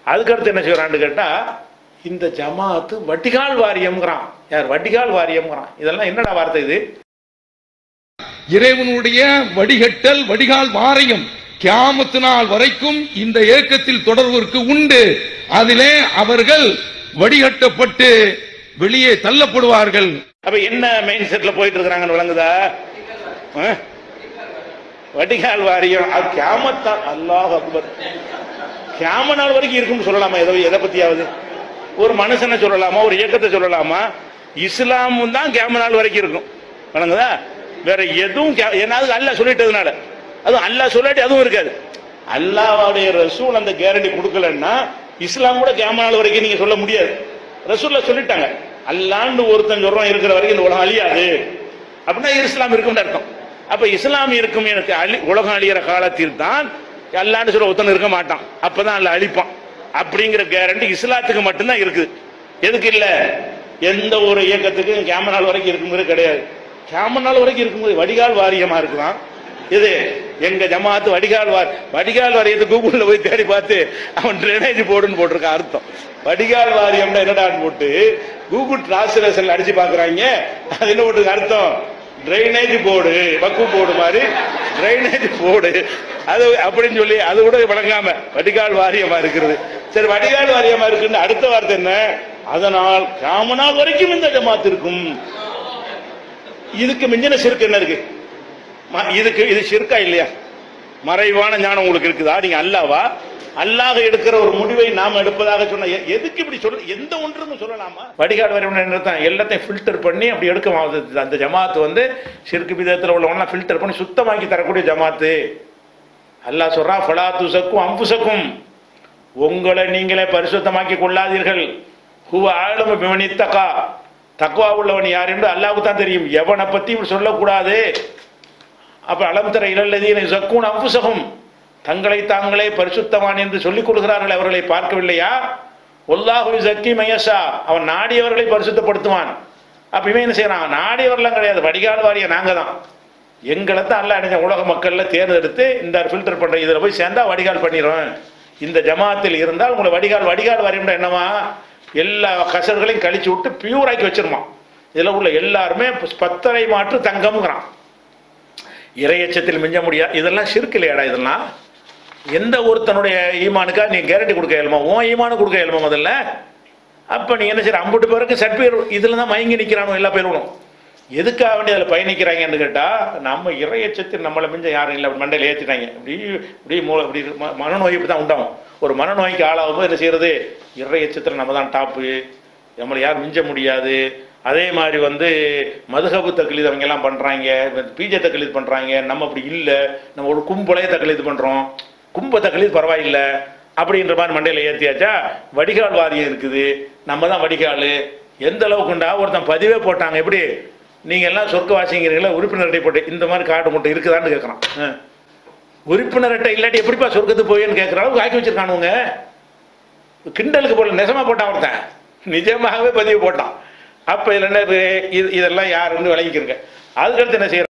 அதுக்கடுத்து என்ன செய்யறான்னு கேட்டா இந்த ஜமாத்து வட்டிகால் வாரியம்ங்கிறான் யார் வட்டிகால் வாரியம்ங்கிறான் இதெல்லாம் என்னடா வார்த்தை இது இறைவனுடைய வடிகட்டல் வடிகால் வாரியம் கியாமத்து நாள் வரைக்கும் இந்த இயக்கத்தில் தொடர்வதற்கு உண்டு அதிலே அவர்கள் வடிகட்டப்பட்டு வெளியே தள்ளப்படுவார்கள் அப்ப என்ன மைண்ட் செட்ல போயிட்டு இருக்கிறாங்கன்னு விளங்குதா ஆ? வடிகால் வாரியம் அது கியாமத்தா அல்லாஹ் அக்பர் கியாம நாள் வரைக்கும் இருக்கும்னு சொல்லலாமா ஏதோ எதை பத்தியாவது ஒரு மனுஷனை சொல்லலாமா ஒரு இயக்கத்தை சொல்லலாமா இஸ்லாமும் தான் கியாம நாள் வரைக்கும் இருக்கும் விளங்குதா வேற எதுவும் கியா- ஏன்னா அது அல்லாஹ் சொல்லிட்டதுனால அதுவும் அல்லாஹ் சொல்லாட்டி அதுவும் இருக்காது அல்லாஹ்வுடைய ரசூல் அந்த கேரண்டி கொடுக்கலன்னா இஸ்லாம் கூட கியாம நாள் வரைக்கும் நீங்க சொல்ல முடியாது ரசூல்ல சொல்லிட்டாங்க அல்லாண்டு ஒருத்தன் சொல்றான் இருக்கிற வரைக்கும் இந்த உலகம் அழியாது அப்படின்னா இஸ்லாம் இருக்கும்னு அர்த்தம் அப்ப இஸ்லாம் இருக்கும் எனக்கு அழி உலகம் அழியிற காலத்தில் தான் அல்லாண்டு சொல்ல ஒருத்தன் இருக்க மாட்டான் அப்பதான் அல்ல அழிப்பான் அப்படிங்கிற கேரண்டி இஸ்லாத்துக்கு மட்டும்தான் இருக்குது எதுக்கு இல்ல எந்த ஒரு இயக்கத்துக்கும் கேம நாள் வரைக்கும் இருக்குங்கிறது கிடையாது கேம நாள் வரைக்கும் இருக்கும்போது வடிகால் வாரியமா இருக்குதான் இது எங்க ஜமாத்து வடிகால் வார் வடிகால் வாரியத்தை கூகுள்ல போய் தேடி பார்த்து அவன் ட்ரைனேஜ் போர்டுன்னு போட்டிருக்கான் அர்த்தம் வடிகால் வாரியம்னா என்னடான்னு போட்டு கூகுள் டிரான்ஸ்லேஷன்ல அடிச்சு பாக்குறாங்க அது என்ன போட்டுருக்கு அர்த்தம் ட்ரைனேஜ் போர்டு பக்கு போர்டு மாதிரி ட்ரைனேஜ் போர்டு அது அப்படின்னு சொல்லி அது கூட வழங்காம வடிகால் வாரியமா இருக்கிறது சரி வடிகால் வாரியமா இருக்குன்னு அடுத்த வார்த்தை என்ன அதனால் காமநாள் வரைக்கும் இந்த ஜமாத் இருக்கும் இதுக்கு மிஞ்சின சிறுக்கு என்ன இருக்கு ம- இதுக்கு இது சிறுக்கா இல்லையா மறைவான ஞானம் உங்களுக்கு இருக்குதா நீங்க அல்லாவா அல்லாஹ் எடுக்கிற ஒரு முடிவை நாம் எடுப்பதாக சொன்ன எ- எதுக்கு இப்படி சொல்ல எந்த ஒன்றும் சொல்லலாமா வடிகால் வரைவன தான் எல்லாத்தையும் ஃபில்டர் பண்ணி அப்படி எடுக்கும் அது- அந்த ஜமாத்து வந்து சிறுக்கு விதத்தில் உள்ளவங்களாம் ஃபில்டர் பண்ணி சுத்தமாக்கி தரக்கூடிய ஜமாத்து அல்லாஹ் சொல்றான் ஃபலா துசக்கும் அம்புசக்கும் உங்களை நீங்களே பரிசுத்தமாக்கி கொள்ளாதீர்கள் ஹுவ ஆழம பிமனித்தகா தக்குவா உள்ளவன் யார் என்று அல்லாஹ்வுக்கு தான் தெரியும் எவனை பத்தி இப்படி சொல்லக்கூடாது அப்ப அலம் தர இளல்லதீன சக்கூன் அம்புசகும் தங்களை தாங்களே பரிசுத்தவான் என்று சொல்லிக் கொடுக்கிறார்கள் அவர்களை பார்க்கவில்லையா ஒல்லாஹு சக்கி மயசா அவன் நாடியவர்களை பரிசுத்தப்படுத்துவான் அப்ப இவன் என்ன செய்யறான் நாடியவர்லாம் கிடையாது வடிகால் வாரிய நாங்க தான் எங்களை தான் அல்ல அடைஞ்ச உலக மக்கள்ல தேர்ந்தெடுத்து இந்த ஃபில்டர் பண்ற இதுல போய் சேர்ந்தா வடிகால் பண்ணிடுவேன் இந்த ஜமாத்தில் இருந்தால் உங்களை வடிகால் வடிகால் வாரியம்னா என்னவா எல்லா கசர்களையும் கழிச்சு விட்டு பியூராக்கி வச்சிருமா இதுல உள்ள எல்லாருமே பத்தரை மாற்று தங்கம்ங்கிறான் இறையச்சத்தில் மிஞ்ச முடியாது இதெல்லாம் சிறுக்கு இல்லையாடா இதெல்லாம் எந்த ஒருத்தனுடைய ஈமானுக்கா நீ கேரண்டி கொடுக்க இயலுமா உன் ஈமானு கொடுக்க இயலுமா முதல்ல அப்ப நீ என்ன செய்யற அம்புட்டு பேருக்கு சர்டிஃபிகேட் இதுல தான் மயங்கி நிக்கிறானோ எல்லா பேரும் எதுக்காக வேண்டி அதில் பயணிக்கிறாங்கன்னு கேட்டா நம்ம இறையச்சத்தில் நம்மளை மிஞ்ச யாரும் இல்லை மண்டையில் ஏற்றிட்டாங்க இப்படி இப்படி மூளை இப்படி ம- மனநோய் இப்படி தான் உண்டாகும் ஒரு மனநோய்க்கு ஆளாகும் போது என்ன செய்யறது இறையச்சத்தில் நம்ம தான் டாப்பு நம்மளை யாரும் மிஞ்ச முடியாது அதே மாதிரி வந்து மதுகபு தக்லீத் அவங்க எல்லாம் பண்றாங்க பீஜ தக்லீத் பண்றாங்க நம்ம அப்படி இல்லை நம்ம ஒரு கும்பலையே தக்லீத் பண்றோம் கும்ப தக்லீத் பரவாயில்லை அப்படின்ற மாதிரி மண்டையில் ஏற்றியாச்சா வடிகால் வாரியம் இருக்குது நம்ம தான் வடிகால் எந்த அளவுக்குண்டா ஒருத்தன் பதிவே போட்டாங்க எப்படி நீங்க எல்லாம் சொர்க்கவாசிங்கிறீங்களா உறுப்பினர் அட்டை போட்டு இந்த மாதிரி கார்டு மட்டும் இருக்குதான்னு கேட்குறான் ஆ. உறுப்பினர் அட்டை இல்லாட்டி எப்படிப்பா சொர்க்கத்துக்கு போயின்னு கேட்குற அளவுக்கு ஆக்கி வச்சிருக்கானுங்க கிண்டலுக்கு போல நெசமா போட்டான் ஒருத்தன் நிஜமாகவே பதிவு போட்டான் அப்ப இதுல என்ன இருக்கு? இது இதெல்லாம் யாருன்னு விளங்கிக்கிறங்க அதுக்கடுத்து என்ன செய்யற